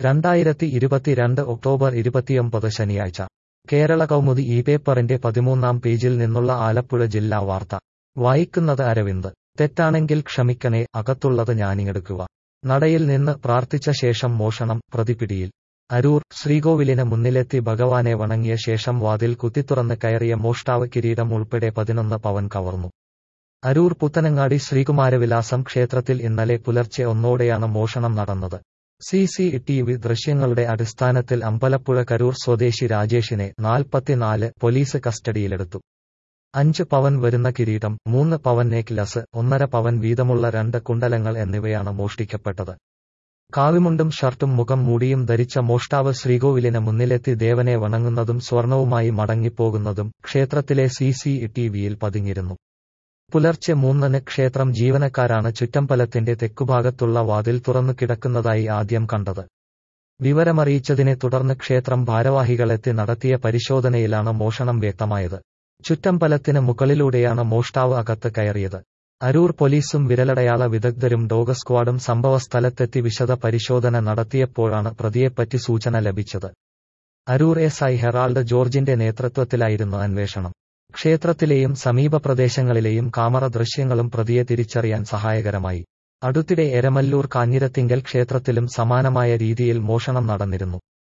രണ്ടായിരത്തി ഇരുപത്തിരണ്ട് ഒക്ടോബർ ഇരുപത്തിയൊമ്പത് ശനിയാഴ്ച കേരള കൗമുദി ഈ പേപ്പറിന്റെ പതിമൂന്നാം പേജിൽ നിന്നുള്ള ആലപ്പുഴ ജില്ലാ വാർത്ത വായിക്കുന്നത് അരവിന്ദ് തെറ്റാണെങ്കിൽ ക്ഷമിക്കണേ അകത്തുള്ളത് ഞാനിങ്ങെടുക്കുക നടയിൽ നിന്ന് പ്രാർത്ഥിച്ച ശേഷം മോഷണം പ്രതിപിടിയിൽ അരൂർ ശ്രീകോവിലിന് മുന്നിലെത്തി ഭഗവാനെ വണങ്ങിയ ശേഷം വാതിൽ കുത്തിത്തുറന്ന് കയറിയ മോഷ്ടാവ് കിരീടം ഉൾപ്പെടെ പതിനൊന്ന് പവൻ കവർന്നു അരൂർ പുത്തനങ്ങാടി ശ്രീകുമാരവിലാസം ക്ഷേത്രത്തിൽ ഇന്നലെ പുലർച്ചെ ഒന്നോടെയാണ് മോഷണം നടന്നത് സി സി ടി വി ദൃശ്യങ്ങളുടെ അടിസ്ഥാനത്തിൽ അമ്പലപ്പുഴ കരൂർ സ്വദേശി രാജേഷിനെ നാൽപ്പത്തിനാല് പോലീസ് കസ്റ്റഡിയിലെടുത്തു അഞ്ച് പവൻ വരുന്ന കിരീടം മൂന്ന് പവൻ നെക്ലസ് ഒന്നര പവൻ വീതമുള്ള രണ്ട് കുണ്ടലങ്ങൾ എന്നിവയാണ് മോഷ്ടിക്കപ്പെട്ടത് കാവിമുണ്ടും ഷർട്ടും മുഖം മൂടിയും ധരിച്ച മോഷ്ടാവ് ശ്രീകോവിലിന് മുന്നിലെത്തി ദേവനെ വണങ്ങുന്നതും സ്വർണവുമായി മടങ്ങിപ്പോകുന്നതും ക്ഷേത്രത്തിലെ സി സി ടി വിയിൽ പതിഞ്ഞിരുന്നു പുലർച്ചെ മൂന്നിന് ക്ഷേത്രം ജീവനക്കാരാണ് ചുറ്റമ്പലത്തിന്റെ തെക്കുഭാഗത്തുള്ള വാതിൽ തുറന്നു കിടക്കുന്നതായി ആദ്യം കണ്ടത് വിവരമറിയിച്ചതിനെ തുടർന്ന് ക്ഷേത്രം ഭാരവാഹികളെത്തി നടത്തിയ പരിശോധനയിലാണ് മോഷണം വ്യക്തമായത് ചുറ്റമ്പലത്തിന് മുകളിലൂടെയാണ് മോഷ്ടാവ് അകത്ത് കയറിയത് അരൂർ പോലീസും വിരലടയാള വിദഗ്ധരും ഡോഗ് സ്ക്വാഡും സംഭവസ്ഥലത്തെത്തി വിശദ പരിശോധന നടത്തിയപ്പോഴാണ് പ്രതിയെപ്പറ്റി സൂചന ലഭിച്ചത് അരൂർ എസ് ഐ ഹെറാൾഡ് ജോർജിന്റെ നേതൃത്വത്തിലായിരുന്നു അന്വേഷണം ക്ഷേത്രത്തിലെയും സമീപ പ്രദേശങ്ങളിലെയും കാമറ ദൃശ്യങ്ങളും പ്രതിയെ തിരിച്ചറിയാൻ സഹായകരമായി അടുത്തിടെ എരമല്ലൂർ കാഞ്ഞിരത്തിങ്കൽ ക്ഷേത്രത്തിലും സമാനമായ രീതിയിൽ മോഷണം നടന്നിരുന്നു